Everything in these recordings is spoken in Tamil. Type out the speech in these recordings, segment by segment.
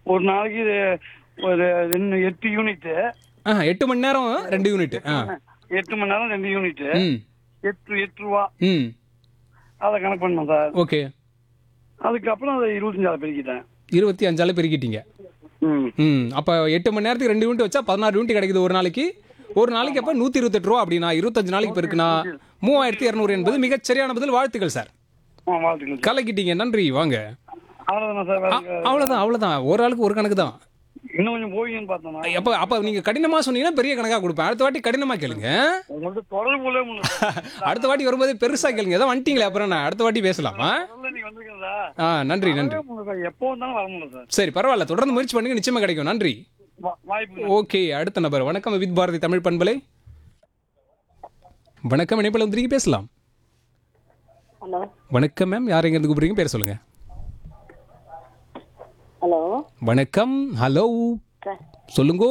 ஒரு நாளைக்கு இது ஒரு ரெண்டு எட்டு யூனிட்டு ஆ எட்டு மணி நேரம் ரெண்டு யூனிட் ஆ எட்டு மணி நேரம் ரெண்டு யூனிட்டு ம் எட்டு எட்டு ரூபா ம் அதை கணக்கு பண்ணோம் சார் ஓகே அதுக்கப்புறம் அதை இருபத்தஞ்சாவது பெருக்கிட்டேன் இருபத்தி அஞ்சால பெருக்கிட்டீங்க ம் ம் அப்போ எட்டு மணி நேரத்துக்கு ரெண்டு யூனிட் வச்சா பதினாறு யூனிட் கிடைக்குது ஒரு நாளைக்கு ஒரு நாளைக்கு அப்போ நூற்றி இருபத்தெட்டு ரூபா அப்படின்னா இருபத்தஞ்சு நாளைக்கு பெருக்குனா மூவாயிரத்தி இரநூறு என்பது மிகச் சரியான பதில் வாழ்த்துக்கள் சார் ஆ வாழ்த்துக்கள் சார் கலக்கிட்டீங்க நன்றி வாங்க அவ்வளோதானா சார் அ- வேற அவ்வளவுதான் அவ்வளவுதான் ஒரு ஆளுக்கு ஒரு கணக்கு தான் இன்னும் கொஞ்சம் போவீங்கன்னு பார்த்தோம்னா அப்போ அப்போ நீங்கள் கடினமாக சொன்னீங்கன்னா பெரிய கணக்காக கொடுப்பேன் அடுத்த வாட்டி கடினமாக கேளுங்க உங்கள்ட்ட தொடர்பு கொள்ளவே முடியல சார். அடுத்த வாட்டி வரும்போது பெருசாக கேளுங்க ஏதோ வந்துட்டீங்களே அப்புறம் நான் அடுத்த வாட்டி பேசலாமா முதல்ல நீங்க வந்திருக்கீங்க சார் ஆ நன்றி நன்றி வரவே முடியல சார். எப்போ வந்தாலும் வர முடியல சார் சரி பரவாயில்ல தொடர்ந்து முயற்சி பண்ணுங்க நிச்சயமா கிடைக்கும் நன்றி வா- வாய்ப்பு ஓகே அடுத்த நபர் வணக்கம் வித் பாரதி தமிழ் பண்பலை வணக்கம் இணைப்பில் வந்துருக்கீங்க பேசலாம் ஹலோ வணக்கம் மேம் யார் எங்கேருந்து கூப்பிடுறீங்க பேர் சொல்லுங்க ஹலோ வணக்கம் ஹலோ சார் சொல்லுங்க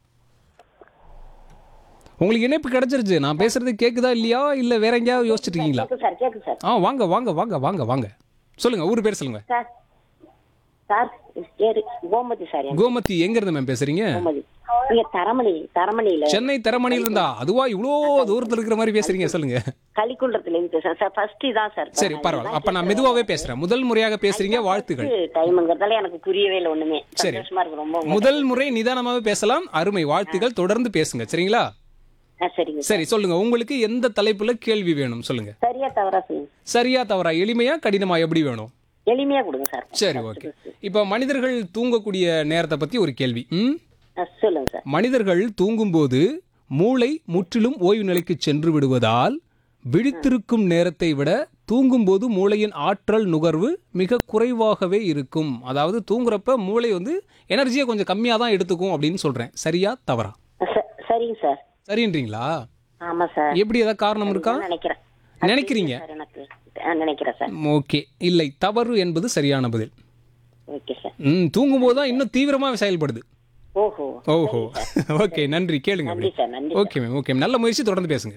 உங்களுக்கு இணைப்பு கிடைச்சிருச்சு நான் பேசுறது கேக்குதா இல்லையா இல்ல வேற எங்கேயாவது யோசிச்சுட்டு இருக்கீங்களா கேட்கு சார் கேட்கு சார் ஆ வாங்க வாங்க வாங்க வாங்க வாங்க சொல்லுங்க ஊர் பேர் சொல்லுங்க சார் சார் பேரு கோமதி சார் என் கோமதி எங்க இருந்து மேம் பேசுறீங்க கோமதி நீங்க தரமணி தரமணியில சென்னை தரமணியில் இருந்தா அதுவா இவ்வளோ தூரத்துல இருக்கிற மாதிரி பேசுறீங்க சொல்லுங்க கலிக்குன்றத்துல இருந்து பேசுறேன் சார் ஃபர்ஸ்ட் இதான் சார் சரி பரவாயில்ல அப்ப நான் மெதுவாவே பேசுறேன் முதல் முறையாக பேசுறீங்க வாழ்த்துக்கள் டைம்ங்கிறதால எனக்கு புரியவே இல்லை ஒண்ணுமே சரி. சந்தோஷமா இருக்கு ரொம்ப முதல் முறை நிதானமாவே பேசலாம் அருமை வாழ்த்துக்கள் தொடர்ந்து பேசுங்க சரிங்களா ஆ, சரிங்க சரி சொல்லுங்க உங்களுக்கு எந்த தலைப்புல கேள்வி வேணும் சொல்லுங்க சரியா தவறா சொல்லுங்க சரியா தவறா எளிமையா கடினமா எப்படி வேணும் எளிமையா கொடுங்க சார் சரி ஓகே இப்போ மனிதர்கள் தூங்கக்கூடிய நேரத்தை பத்தி ஒரு கேள்வி ம் ஆ, சொல்லுங்க சார் மனிதர்கள் தூங்கும்போது மூளை முற்றிலும் ஓய்வு நிலைக்கு சென்று விடுவதால் விழித்திருக்கும் நேரத்தை விட தூங்கும்போது மூளையின் ஆற்றல் நுகர்வு மிக குறைவாகவே இருக்கும் அதாவது தூங்குறப்ப மூளை வந்து எனர்ஜியை கொஞ்சம் கம்மியாக தான் எடுத்துக்கும் அப்படின்னு சொல்றேன் சரியா தவறா ச- சரிங்க சார் சரின்றீங்களா ஆமா சார் எப்படி ஏதாவது காரணம் இருக்கா நான் நினைக்கிறேன் நினைக்கிறீங்க சார் எனக்கு ஆ, நினைக்கிறேன் சார் ஓகே இல்லை தவறு என்பது சரியான பதில் ஓகே சார் ம் தூங்கும்போது தான் இன்னும் தீவிரமாக செயல்படுது ஓஹோ ஓஹோ ஓகே நன்றி கேளுங்க நன்றி அப்படி சார் நன்றி ஓகே மேம் ஓகே நல்ல முயற்சி தொடர்ந்து பேசுங்க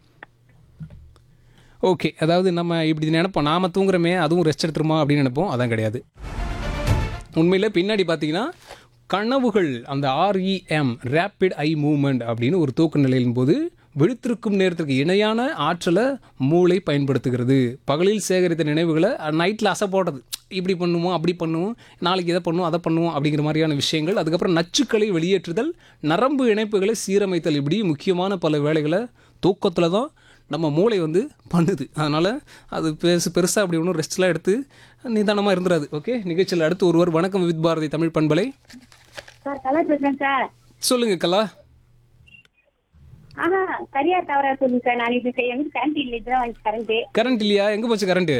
ஓகே அதாவது நம்ம இப்படி நினைப்போம் நாம தூங்குறோமே அதுவும் ரெஸ்ட் எடுத்துருமா அப்படின்னு நினைப்போம் அதான் கிடையாது உண்மையில் பின்னாடி பார்த்தீங்கன்னா கனவுகள் அந்த ஆர்இஎம் ரேப்பிட் ஐ மூவ்மெண்ட் அப்படின்னு ஒரு தூக்க நிலையின் போது விழித்திருக்கும் நேரத்திற்கு இணையான ஆற்றலை மூளை பயன்படுத்துகிறது பகலில் சேகரித்த நினைவுகளை நைட்டில் அசை போடுறது இப்படி பண்ணுவோம் அப்படி பண்ணுவோம் நாளைக்கு இதை பண்ணுவோம் அதை பண்ணுவோம் அப்படிங்கிற மாதிரியான விஷயங்கள் அதுக்கப்புறம் நச்சுக்களை வெளியேற்றுதல் நரம்பு இணைப்புகளை சீரமைத்தல் இப்படி முக்கியமான பல வேலைகளை தூக்கத்தில் தான் நம்ம மூளை வந்து பண்ணுது அதனால் அது பெருசு பெருசாக அப்படி ஒன்றும் ரெஸ்ட்லாம் எடுத்து நிதானமாக இருந்துடாது ஓகே நிகழ்ச்சியில் அடுத்து ஒருவர் வணக்கம் வித் பாரதி தமிழ் பண்பலை சார் கலா பேசுறேன் சார் சொல்லுங்க கலா ஆஹா சரியா தவறா சொல்லுங்க சார் நான் இது செய்ய வந்து கரண்ட் இல்லை இதுதான் வாங்கி கரண்ட் கரண்ட் இல்லையா எங்கே போச்சு கரண்ட்டு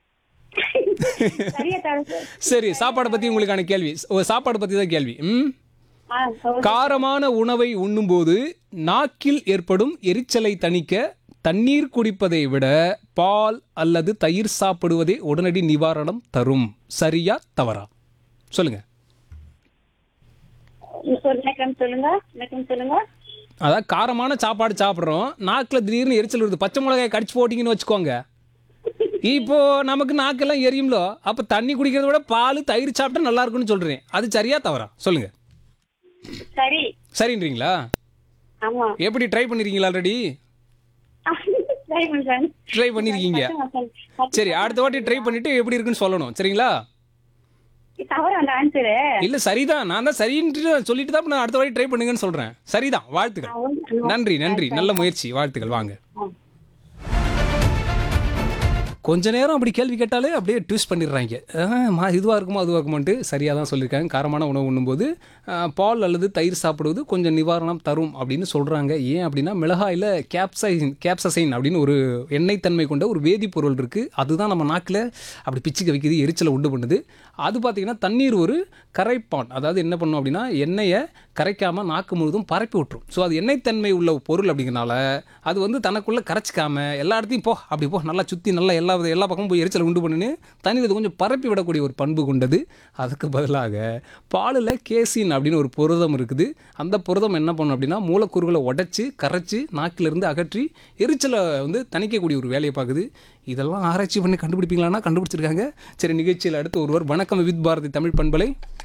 சரியா தவறா சார் சரி சாப்பாடை பற்றி உங்களுக்கான கேள்வி ஓ சாப்பாடு பற்றி தான் கேள்வி ம் ஆ சொல் காரமான உணவை உண்ணும்போது நாக்கில் ஏற்படும் எரிச்சலை தணிக்க தண்ணீர் குடிப்பதை விட பால் அல்லது தயிர் சாப்பிடுவதே உடனடி நிவாரணம் தரும் சரியா தவறா சொல்லுங்க ஒரு விளக்கம் சொல்லுங்க விளக்கம் சொல்லுங்க அதான் காரமான சாப்பாடு சாப்பிட்றோம் நாக்கில் திடீர்னு எரிச்சல் வருது பச்சை மிளகாய் கடிச்சு போட்டிங்கன்னு வச்சுக்கோங்க இப்போ நமக்கு நாக்கெல்லாம் எரியும்லோ அப்போ தண்ணி குடிக்கிறத விட பால் தயிர் சாப்பிட்டா நல்லா இருக்கும்னு சொல்கிறேன் அது சரியா தவறா சொல்லுங்க சரி சரின்றீங்களா ஆமா எப்படி ட்ரை பண்ணிருக்கீங்களா ஆல்ரெடி சரி சார் ட்ரை பண்ணிருக்கீங்க சரி அடுத்த வாட்டி ட்ரை பண்ணிட்டு எப்படி இருக்குன்னு சொல்லணும் சரிங்களா தவறு அந்த ஆன்சரு இல்ல சரிதான் நான் தான் சரின்ட்டு சொல்லிட்டு தான் நான் அடுத்த வாட்டி ட்ரை பண்ணுங்கன்னு சொல்றேன் சரிதான் வாழ்த்துக்கள் நன்றி நன்றி நல்ல முயற்சி வாழ்த்துக்கள் வாங்க கொஞ்ச நேரம் அப்படி கேள்வி கேட்டாலே அப்படியே ட்விஸ்ட் பண்ணிடுறாங்க ஆஹ், மா இதுவாக இருக்குமோ அதுவாக இருக்குமான்ட்டு சரியாக தான் சொல்லியிருக்காங்க காரமான உணவு உண்ணும்போது ஆஹ், பால் அல்லது தயிர் சாப்பிடுவது கொஞ்சம் நிவாரணம் தரும் அப்படின்னு சொல்கிறாங்க ஏன் அப்படின்னா மிளகாயில் கேப்சைன் கேப்சசைன் அப்படின்னு ஒரு எண்ணெய் தன்மை கொண்ட ஒரு வேதிப்பொருள் இருக்குது அதுதான் நம்ம நாக்கில் அப்படி பிச்சுக்க வைக்குது எரிச்சலை உண்டு பண்ணுது அது பார்த்திங்கன்னா தண்ணீர் ஒரு கரைப்பான் அதாவது என்ன பண்ணும் அப்படின்னா எண்ணெயை கரைக்காமல் நாக்கு முழுதும் பரப்பி விட்டுரும் ஸோ அது எண்ணெய்த்தன்மை உள்ள பொருள் அப்படிங்கிறனால அது வந்து தனக்குள்ளே கரைச்சிக்காம எல்லா இடத்தையும் போ அப்படி போ நல்லா சுற்றி நல்லா எல்லா வித- எல்லா பக்கமும் போய் எரிச்சலை உண்டு பண்ணுன்னு தண்ணீர் இது கொஞ்சம் பரப்பி விடக்கூடிய ஒரு பண்பு கொண்டது அதுக்கு பதிலாக பாலில் கேசின் அப்படின்னு ஒரு புரதம் இருக்குது அந்த புரதம் என்ன பண்ணும் அப்படின்னா மூலக்கூறுகளை உடைச்சி கரைச்சி நாக்கிலிருந்து அகற்றி எரிச்சலை வந்து தணிக்கக்கூடிய ஒரு வேலையை பார்க்குது இதெல்லாம் ஆராய்ச்சி பண்ணி கண்டுபிடிப்பீங்களான்னா கண்டுபிடிச்சிருக்காங்க சரி நிகழ்ச்சியில் அடுத்து ஒருவர் வணக்கம் வித் பாரதி தமிழ் பண்பலை